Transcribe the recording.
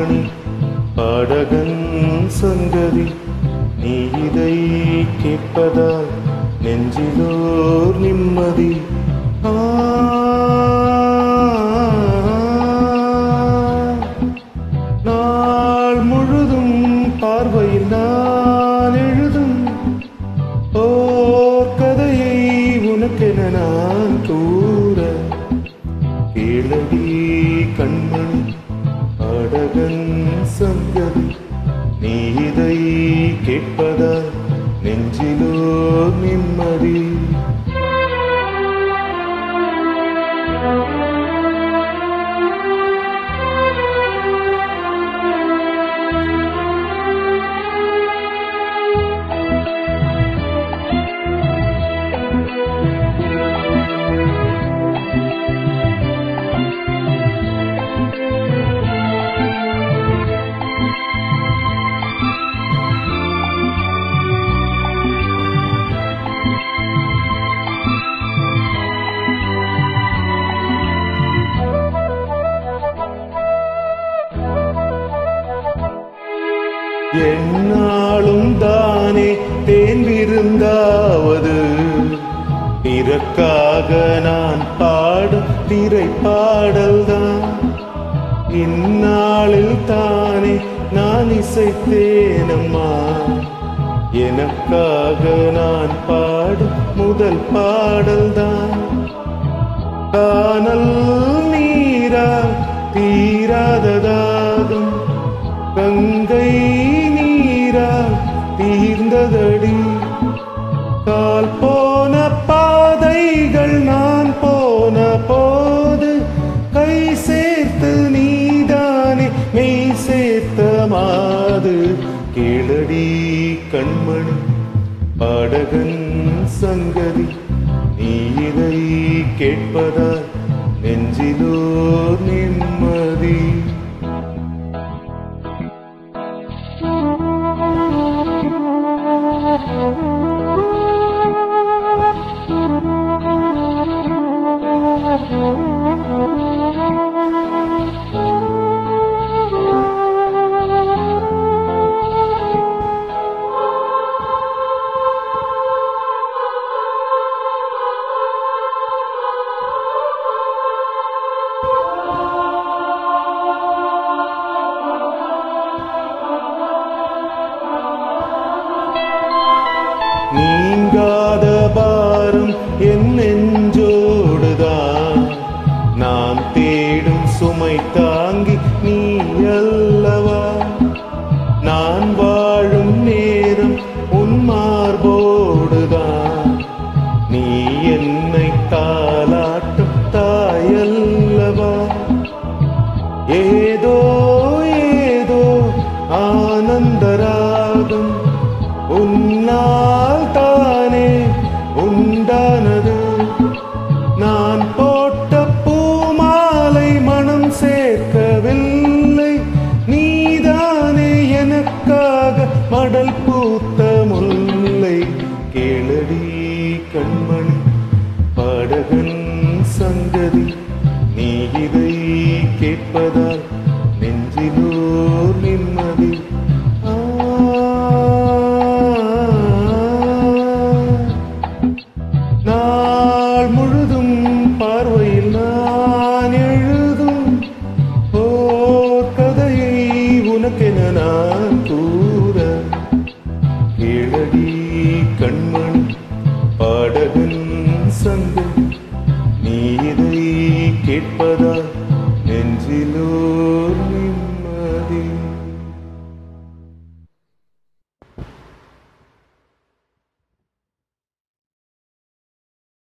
கண்மணி பாடகன் சங்கதி நீ இதை கேட்பதால் நெஞ்சிலோர் நிம்மதி ஆ நாள் முழுதும் பார்வையில் நான் எழுதும் ஓர் கதையை உனக்கென நான் கூற கேளடி கண்மணி அடகன் சங்கதி நீ இதை கேட்பதால் நெஞ்சிலோ நிம்மதி என்னாலும் தானே தேன் விருந்தாவது பிறக்காக நான் பாடும் திரை பாடல்தான் இந்நாளில் தானே நான் இசைத்தேனம்மா எனக்காக நான் பாடும் முதல் பாடல்தான் கானல் நீரா தீராததாகும் கங்கை நீரா தீர்ந்ததடி கால் போன பாதைகள் நான் போன போது கை சேர்த்து நீதானே மெய் சேர்த்த மாது கேளடி கண்மணி பாடகன் சங்கதி நீ இதை கேட்பதால் நெஞ்சிலோ நிம்மதி நீங்காத பாரம் என் நெஞ்சோடுதான் நான் தேடும் சுமை தாங்கி நீ அல்லவா நான் வாழும் நேரம் உன் மார்போடுதான் நீ என்னை தாலாட்டும் தாயல்லவா ஏதோ ஏதோ ஆனந்தராகம் உன்னால் தானே உண்டானது நான் போட்ட பூமாலை மனம் சேர்க்கவில்லை நீதானே எனக்காக மடல் பூத்த முல்லை கேளடி கண்மணி பாடகன் சங்கதி நீ இதை கேட்பதால் நெஞ்சிலோ நிம்மதி ஆ. நாள் முழுதும் பார்வையில் நான் எழுதும் ஓர் கதையை உனக்கென நான் கூற கேளடி கண்மணி பாடகன் சங்கம் நீ இதை கேட்பதால் நெஞ்சிலோ நிம்மதி